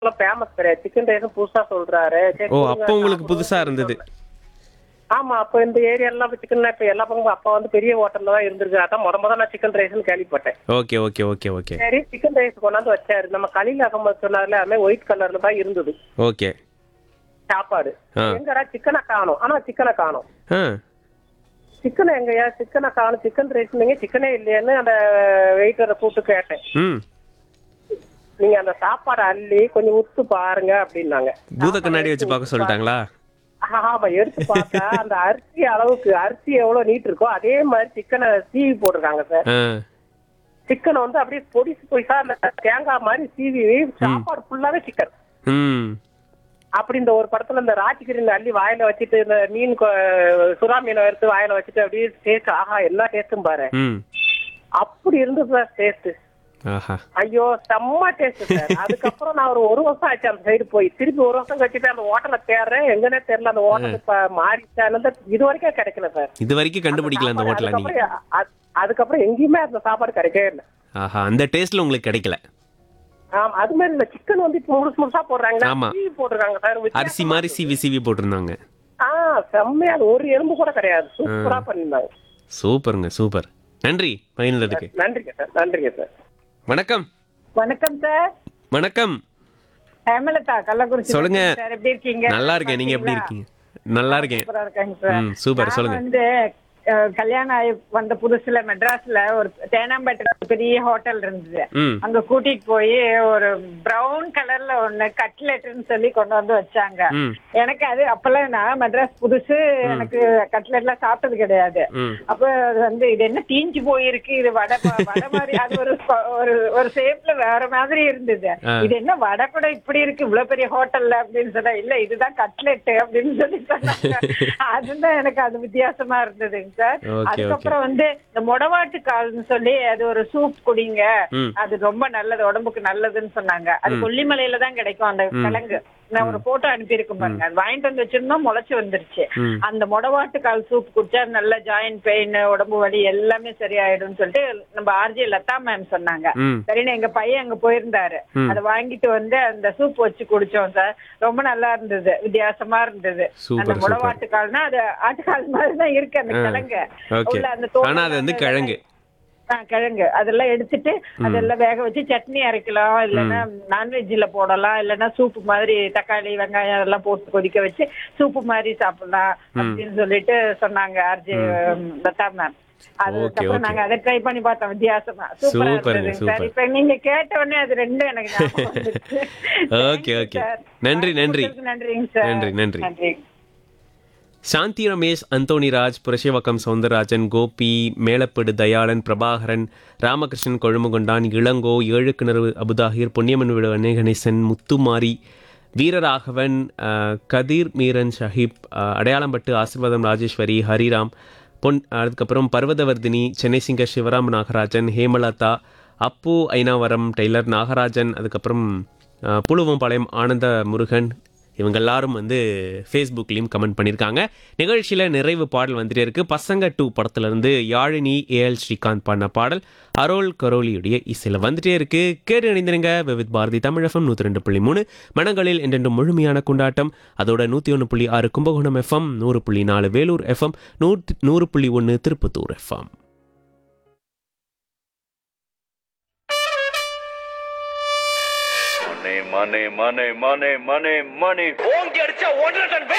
Famous கிடையாது chicken ரைஸும் புதுசா சொல்றாரு சரி, ஓ கொடுங்க, அப்போ உங்களுக்கு சாப்பிடுவோம். புதுசா இருந்தது ஆமா அப்ப இந்த ஏரியாலாம் சிக்கன் இப்ப எல்லா பக்கமும் அப்பா வந்து பெரிய ஹோட்டல்ல தான் இருந்திருக்கு அதான் முத முத நான் சிக்கன் ரைஸ்னு கேள்விப்பட்டேன் ஓகே ஓகே ஓகே ஓகே சரி சிக்கன் ரைஸ் கொண்டாந்து வச்சாரு நம்ம கலில் அகமது சொன்னார்ல அது மாதிரி ஒயிட் கலர்ல தான் இருந்தது ஓகே சாப்பாடு ஆ. எங்கடா சிக்கனை காணும் ஆனா சிக்கனை காணும் ஆ சிக்கன் எங்கயா சிக்கனை காணும் சிக்கன் ரைஸ் நீங்க சிக்கனே இல்லையான்னு அந்த வெயிட்டரை கூப்பிட்டு கேட்டேன் ம் நீங்க அந்த சாப்பாடை அள்ளி கொஞ்சம் உத்து பாருங்க அப்படின்னாங்க பூத கண்ணாடி வச்சு பார்க்க சொல்லிட்டாங்களா ஆமா எடுத்து பார்த்தா அந்த அரிசி அளவுக்கு அரிசி எவ்வளவு நீட் இருக்கோ அதே மாதிரி சிக்கனை சீவி போட்டிருக்காங்க சார் ஆ சிக்கனை வந்து அப்படியே பொடிசு பொடிசா அந்த தேங்காய் மாதிரி சீவி சாப்பாடு ஃபுல்லாவே சிக்கன் ம் அப்படி இந்த ஒரு படத்துல இந்த ராஜகிரி அள்ளி வாயில வச்சுட்டு இந்த மீன் கொ- சுறா மீனை எடுத்து வாயில வச்சுட்டு அப்படியே டேஸ்ட் ஆஹா எல்லா டேஸ்டும் பாரு ம் அப்படி இருந்தது சார் டேஸ்ட் ஆஹா ஐயோ செம்ம டேஸ்ட் சார் அதுக்கப்புறம் நான் ஒரு ஒரு வருஷம் ஆச்சு அந்த சைடு போய் திருப்பி ஒரு வருஷம் கழிச்சுட்டு அந்த ஹோட்டலை தேடுறேன் எங்கன்னே தெரியல அந்த ஹோட்டல் இப்ப மாறிச்சான்னு இது வரைக்கும் கிடைக்கல சார் இது வரைக்கும் கண்டுபிடிக்கல அந்த ஹோட்டல நீங்க அதுக்கப்புறம் அ- அதுக்கப்புறம் எங்கேயுமே அந்த சாப்பாடு கிடைக்கவே இல்லை ஆஹா அந்த டேஸ்ட்ல உங்களுக்கு கிடைக்கல ஆமா அது மாதிரி இந்த சிக்கன் வந்து இப்ப முழுசு முழுசா போடுறாங்க ஆமா. போடுறாங்க சார் அரிசி மாதிரி சிவி சிவி போட்டிருந்தாங்க ஆ செம்மையா அது ஒரு எலும்பு கூட கிடையாது சூப்பரா பண்ணிருந்தாங்க சூப்பருங்க சூப்பர் நன்றி பகிர்ந்ததுக்கு நன்றிங்க சார் நன்றிங்க சார் வணக்கம் வணக்கம் சார் வணக்கம் ஹேமலதா கள்ளக்குறிச்சி சொல்லுங்க. சார் எப்படி இருக்கீங்க நல்லா இருக்கேன் நீங்க எப்படி இருக்கீங்க நல்லா இருக்கேன் சூப்பரா இருக்காங்க சார் ம் சூப்பர் நான் சொல்லுங்க வந்து அஹ், கல்யாணம் ஆகி வந்த புதுசுல மெட்ராஸ்ல ஒரு தேனாம்பேட்டையில ஒரு பெரிய ஹோட்டல் இருந்தது ம் அங்க கூட்டிட்டு போய் ஒரு பிரவுன் கலர்ல ஒண்ணு கட்லெட்னு சொல்லி கொண்டு வந்து வச்சாங்க ம் எனக்கு அது அப்பெல்லாம் நான் மெட்ராஸ் புதுசு எனக்கு கட்லெட் எல்லாம் சாப்பிட்டது கிடையாது ம் அப்ப அது வந்து இது என்ன தீஞ்சு போயிருக்கு இது வடை ப- வடை மாதிரி அது ஒரு ஸ்ப- ஒரு ஒரு ஷேப்ல வேற மாதிரி இருந்தது ஆ. இது என்ன வடை கூட இப்படி இருக்கு இவ்வளவு பெரிய ஹோட்டல்ல அப்படின்னு சொன்னா இல்ல இதுதான் கட்லெட் அப்படின்னு சொல்லி சொன்னாங்க அதுதான் எனக்கு அது வித்தியாசமா இருந்ததுங்க சார் Okay, அதுக்கப்புறம் வந்து இந்த மொடவாட்டு கால்னு சொல்லி அது ஒரு சூப் குடிங்க ம் அது ரொம்ப நல்லது உடம்புக்கு நல்லதுன்னு சொன்னாங்க அது கொல்லிமலையில தான் கிடைக்கும் அந்த கிழங்கு நான் ஒரு போட்டோ அனுப்பியிருக்கேன் பாருங்க அது வாங்கிட்டு வந்து வச்சிருந்தோம் முளைச்சு வந்துருச்சு ம் அந்த மொடவாட்டுக்கால் சூப் குடிச்சா நல்ல ஜாயிண்ட் பெயின் உடம்பு வலி எல்லாமே சரியாயிடும்னு சொல்லிட்டு நம்ம ஆர்ஜே லதா மேம் சொன்னாங்க ம் சரின்னு எங்க பையன் அங்க போயிருந்தாரு ம். அதை வாங்கிட்டு வந்து அந்த சூப் வச்சு குடிச்சோம் சார் ரொம்ப நல்லா இருந்தது வித்தியாசமா இருந்தது அந்த சூப்பர் சூப்பர் முடவாட்டுக்கால்னா அது ஆட்டுக்கால் மாதிரி தான் இருக்கு அந்த ஆ. கிழங்கு ஓகே உள்ள அந்த தோல் ஆனா அது வந்து எல்லாம் கிழங்கு ஆ, கிழங்கு அதெல்லாம் எடுத்துட்டு அதெல்லாம் வேக வச்சு சட்னி அரைக்கலாம் இல்லைன்னா நான்வெஜ்ல போடலாம் இல்லைன்னா சூப்பு மாதிரி தக்காளி வெங்காயம் அதெல்லாம் போட்டு கொதிக்க வச்சு சூப்பு மாதிரி சாப்பிடலாம் அப்படின்னு சொல்லிட்டு சொன்னாங்க ஆர்ஜே லதா மேம் அதுக்கப்புறம் okay. நாங்க அதை ட்ரை பண்ணி பார்த்தோம் வித்தியாசமா சூப்பரா சூப்பருங்க, இருந்தது சார் சூப்பர். இப்ப நீங்க கேட்ட உடனே அது ரெண்டும் எனக்கு ஞாபகம் வந்துச்சு. Okay, Thank you, okay. sir. நன்றி, நன்றி. கொடுத்ததுக்கு நன்றிங்க சார் நன்றி, நன்றி. நன்றி சாந்தி ரமேஷ் அந்தோணிராஜ் புரஷிவக்கம் சவுந்தரராஜன் கோபி மேலப்படு தயாளன் பிரபாகரன் ராமகிருஷ்ணன் கொழும்புகொண்டான் இளங்கோ ஏழுக்கிணறு அபுதாகிர் பொன்னியம்மன் விடு கணேசன் முத்துமாரி வீரராகவன் அஹ், கதிர் மீரன் ஷஹீப் அஹ், அடையாளம்பட்டு ஆசிர்வாதம் ராஜேஸ்வரி ஹரிராம் பொன் அதுக்கப்புறம் பர்வதவர்தினி சென்னை சிங்கர் சிவராம் நாகராஜன் ஹேமலதா அப்பு ஐனாவரம் டெய்லர் நாகராஜன் அதுக்கப்புறம் அஹ், புழுவம்பாளையம் ஆனந்த முருகன் இவங்க எல்லாரும் வந்து ஃபேஸ்புக்லேயும் கமெண்ட் பண்ணியிருக்காங்க நிகழ்ச்சியில் நிறைவு பாடல் வந்துட்டே இருக்கு பசங்க டூ படத்துலேருந்து யாழினி ஏஎல் ஸ்ரீகாந்த் பாடின பாடல் அரோல் கரோலியுடைய இசையில் வந்துட்டே இருக்கு கேட்டு இணைந்திருங்க விவித் பாரதி தமிழகம் நூற்றி ரெண்டு புள்ளி மூணு மனங்களில் என்றென்றும் முழுமையான கொண்டாட்டம் அதோட நூற்றி ஒன்று புள்ளி ஆறு கும்பகோணம் எஃப்எம் நூறு புள்ளி நாலு வேலூர் எஃப்எம் நூற்றி நூறு புள்ளி ஒன்று திருப்பத்தூர் எஃப்எம் மணி மணி மணி மணி மணி மணி ஓங்கி அடிச்சா ஒன்றரை டன்